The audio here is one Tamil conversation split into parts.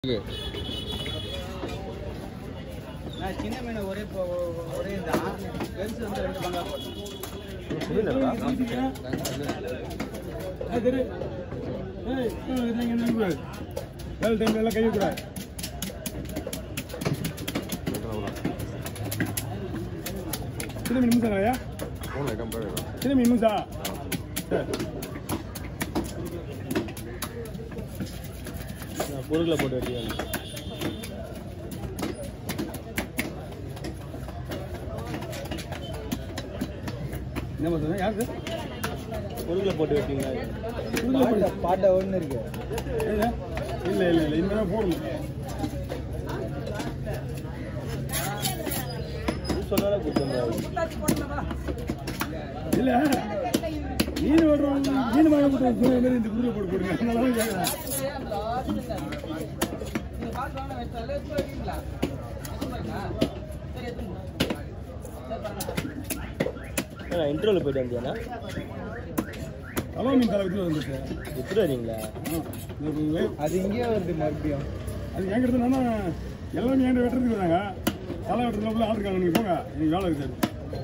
நான் சின்ன மீன் ஒரே போ- ஒரே தான் பெருசு வந்து ரெண்டு பங்கா போட்டேன் ஏழு டைம் எல்லாம் கை வைக்கிற சின்ன மீன் நிமிஷம் ஐயா சின்ன மீன் நிமிஷம் பொருட்களை போட்டு வெட்டியாங்க என்ன பண்ணுறது யாருக்கு பொருட்களை போட்டு வெட்டிங்களா பாட்டை ஒன்று இருக்கு இல்லை இல்லை இல்லை இல்லை இனிமேல் போடணும் சொன்னாலும் கொடுத்துருந்தாரு இல்லை மீன் ஓடுறவங்க மீன் வாங்க போட்டு இந்த மாதிரி இந்த குதிரை போட்டு போடுங்க அதனால தான் கேட்குறேன் இன்டர்வியூல போயிட்டு வந்தியாண்ணா தலா மீன் தலை வச்சு வந்துட்டு எப்படி வரீங்களா அது இங்கே வருது மறுபடியும் அது என் கிட்ட என்னன்னா எல்லாமே என்கிட்ட வெட்டுறதுக்கு வராங்க தலை வெட்டுறதுல ஆள் இருக்காங்க நீங்கள் போங்க எனக்கு வேலை இருக்குது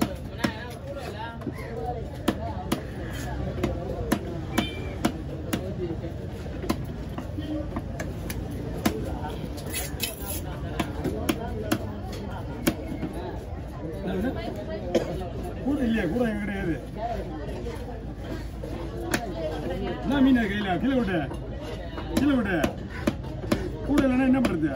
கூட இல்லையா கூட எங்க கிடையாது என்ன மீன் அது கையில கீழே விட்டு கீழே விட்டு கூட இல்லைன்னா என்ன பண்ணுறது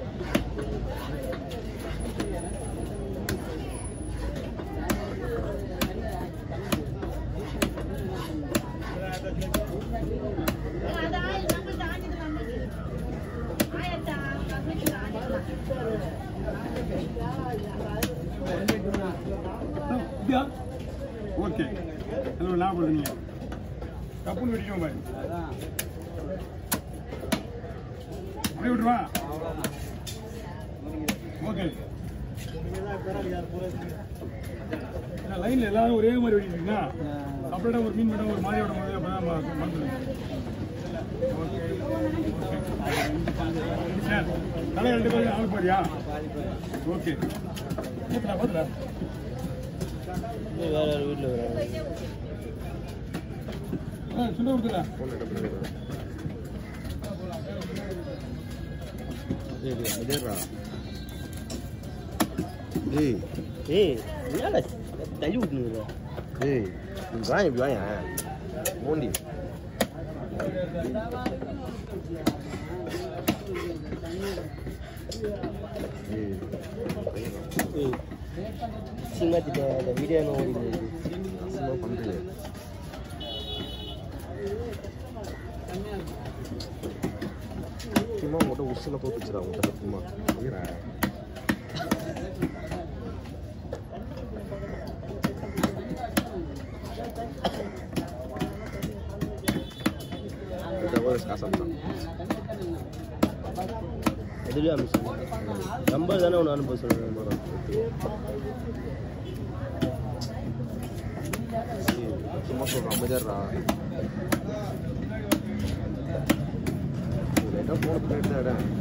அப்படியா ஓகே ஹலோ நான் பண்ணுறீங்க கப்புன்னு வெட்டிக்கோங்க பாரு அதான் அப்படியே விட்டுருவா ஓகே லைன்ல எல்லாரும் ஒரே மாதிரி வெட்டிட்டீங்கன்னா செப்பரேட்டாக ஒரு மீன் மட்டும் ஒரு மாதிரி விடும் போது அப்போ தான் மறந்துடும் ஓகே சரி தலை ரெண்டு பேரும் ஆள் பாரியா ஓகே பார்த்துடா பார்த்துடா வேற யார் வீட்டில் வராங்க ஆ சுண்டை கொடுத்துடா டேய் ஏய் என்னடா தள்ளி விட்டுனுக்குற டேய் நீ வாங்க இப்படி வாங்க மோண்டி ஏய் ஏய் சினிமா திட்ட அந்த வீடியோ என்ன ஓடிடுது சும்மா பண்றீங்க சும்மா உங்கள்கிட்ட உசுல தோத்துச்சுடா உங்கள்கிட்ட சும்மா காசாப்தான் எதுலேயும் அனுப்பிச்சு நம்பர் தானே ஒன்று அனுப்ப சொல்லுவேன் சும்மா சொல்கிறேன் அமைதியாடுறா லைட்டாக ஃபோனை பண்ணிட்டு தான் இடம்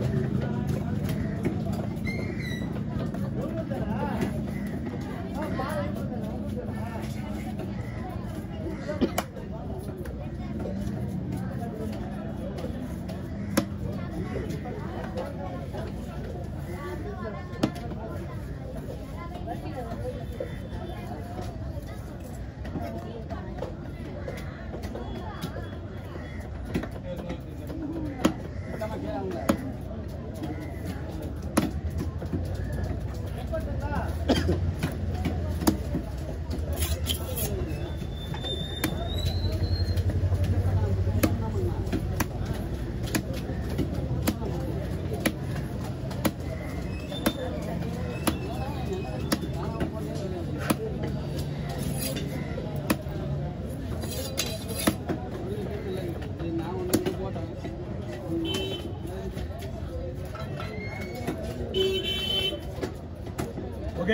ஓகே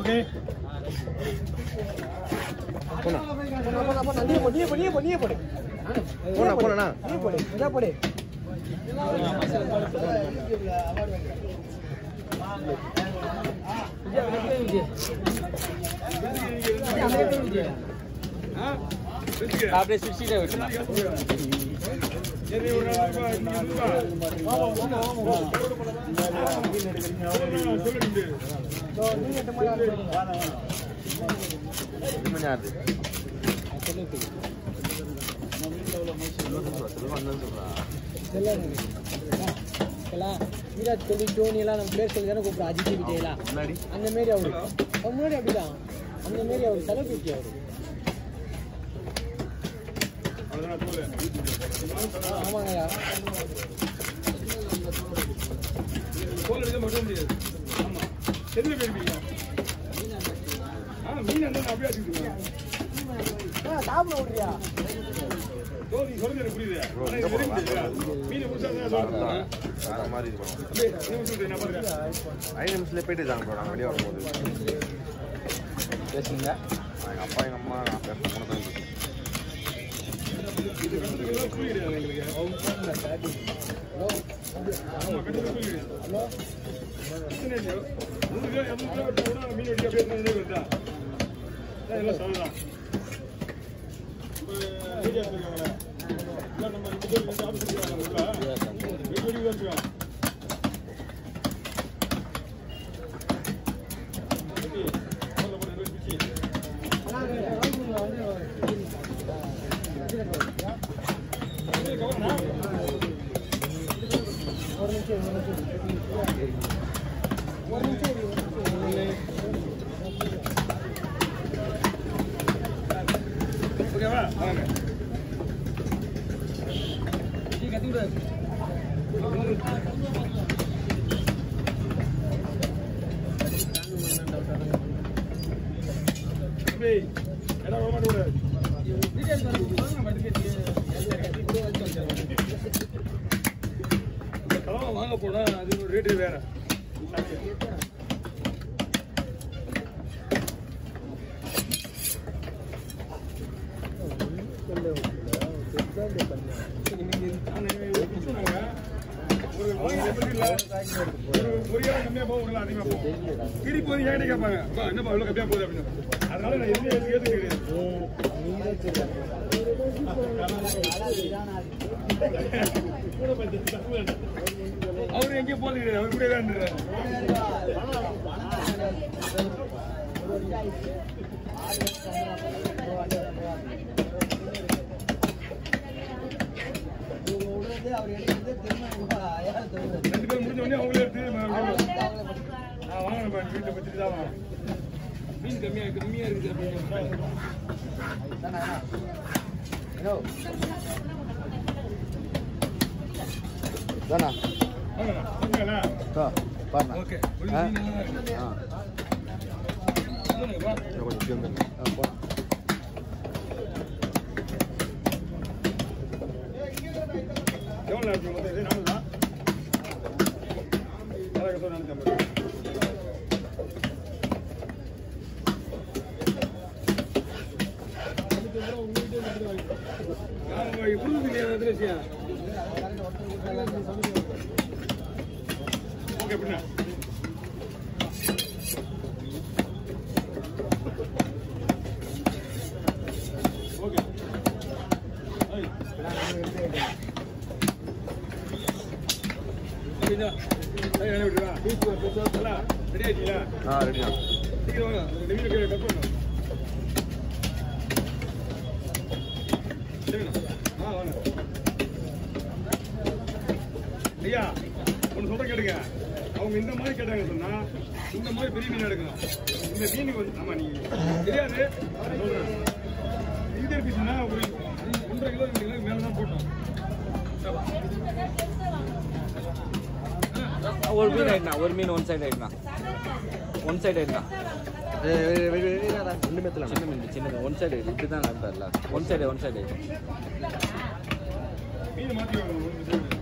ஓகே போனா நீ போடு நீ போடு நீ போடு நீ போடு போனா போனா நீ போடு இதா போடு ஆ வெச்சுக்க அப்படியே சுவிட்சிட்டே விட்டுலாம் சரி ஒரு நாள் ரூபாய் இன்னைக்கு ரூபாய் சொல்லுங்க கொஞ்சம் யாரு விராட் கோலி டோனி எல்லாம் நம்ம பிளேயர் சொல்லி தானே கூப்பிடுறோம் அஜித் விஜய்லாம் முன்னாடி அந்த மாரி அவரு அவர் முன்னாடி அப்படிதான் அந்த மாரி அவரு செலிபிரிட்டி அவரு அவ்வளவுதான் சொல்லு ஆமாங்கய்யா கோல் எடுக்க மட்டும் முடியாது ஆமா எதுல போயிருப்பீங்க ஆ மீன் என்ன அப்படியே வச்சுக்கிட்டு சாப்பிட விட்றியா தோல் நீ சொல்றது எனக்கு புரியுது ஆனா இது வரைக்கும் புரியல. மீனை புடிச்சா தான் சொல்றேன் வேற மாதிரி இது பண்ணுவோம் அப்படியே நீ சொல்றேன் நான் பாருங்க ஐந்து நிமிஷத்துல போயிட்டு இருக்காங்க ப்ரோ நாங்கள் வெளியே வரும்போது பேசுங்க எங்கள் அப்பா எங்கள் அம்மா நான் பேச மூணு தான் பேசுவேன் இது கண்டுக்கலாம் புரிய கிடையாது எங்களுக்கு ஆமா கண்டுக்கலாம் புரிய கிடையாது பிரச்சனை இல்லையோ நூறு கிலோ இரநூறு கிலோ வெட்டா கூட மீன் வெட்டி அப்படியே இருந்தா வருதா அதான் எல்லாம் சொல்லலாம் இப்போ மீடியா இருக்காங்களே இல்லை நம்ம ரெண்டு பேர் ரெண்டு ஆஃபீஸ் இருக்காங்க உள்ள வெடி வெடி தான் இருக்காங்க வெட்டி, முதல்ல போட்டு ரெண்டு பேர் பிடிச்சி. ஏய், கவர்னா? ஒரு நிமிஷம் ஒரு நிமிஷம் ஒரு நிமிஷம் இரு, ஒரு நிமிஷம் ஓகேவா வாங்க தம்பி, இடம் விட மாட்டே விடு. இந்த கதவை வாங்க போனா அது ஒரு ரேட்டு வேற நான் எப்படி சொன்னாங்க? ஒரு வாங்கின பிறகு இல்ல, ஒரு ஒரு கிலோ கம்மியா போகும், ஒரு கிலோ அதிகமா போகும். திருப்பி வந்து என்கிட்ட கேட்பாங்க, "அப்பா, என்னப்பா இவ்வளவு கம்மியா போகுது?" அப்படின்னு. அதனால நான் எதுவுமே ஏத்துக்க கிடையாது. அவரு எங்கேயும் போறது கிடையாது அவர் கூட தான் இருந்துறாரு. ரெண்டு பேரும் முடிஞ்ச உடனே அவங்களே எடுத்து ம- நான் வாங்கினேன் பாரு, வீட்டுல வச்சுட்டு தான் வாங்கினேன். மீன் கம்மியா இருக்கு கம்மியா இருக்குது அப்படின்னு தானா வாங்கண்ணா, வாங்கண்ணா. பாருண்ணா ஓகே ஒரு மீன் நல்லா இருக்கு. ஆ சொல்லுங்க, வா. இன்னும் கொஞ்சம் இப்படி வந்துருங்க. ஆ போனா எவ்வளவு நேரம் மொத்தம் இது? நானூறு தான்? அழகா சொன்னா நானூத்தி ஐம்பது. ஆமா, இது புரியுது இல்லையா, அந்த திரேசியா? ஓகே, பின்ன. ஓகே. ஐய். அப்படின்னா, ஐய், என்ன விட்டுருவா? பீச் ஒரு பீச் ஒரு நல்லா, ரெடி ஆயிட்டீங்களா? ஆ ரெடி தான் சீக்கிரம் வாங்க, இந்த வீடியோ கீழே கட் பண்ணணும். சரிண்ணா. ஆ, வாங்க. ஐயா ஒன்று சொல்ற கேளுங்க அவங்க இந்த மாதிரி கேட்டாங்க சொன்னா இந்த மாதிரி பெரிய மீன் எடுக்கணும் இந்த மீனுக்கு வந்து ஆமா நீ தெரியாது நான் சொல்றேன் இந்த பீஸ்னா ஒரு ஒன்றரை கிலோ ரெண்டு கிலோ மேல தான் போட்டோம் ஒரு மீன் ஆயிடுண்ணா ஒரு மீன் ஒன் சைடு ஆயிடுண்ணா ஒன் சைடு ஆயிடுண்ணா ஏய், ஏய், ஏய், ஏய், ஏய், ஏய், ரெண்டு மேத்துல சின்ன மீன் சின்னது ஒன் சைடு இப்படி தான் நடந்தார்ல ஒன் சைடு ஒன் சைடு மீன் மாற்றி வாங்கணும் ஒரு நிமிஷம்.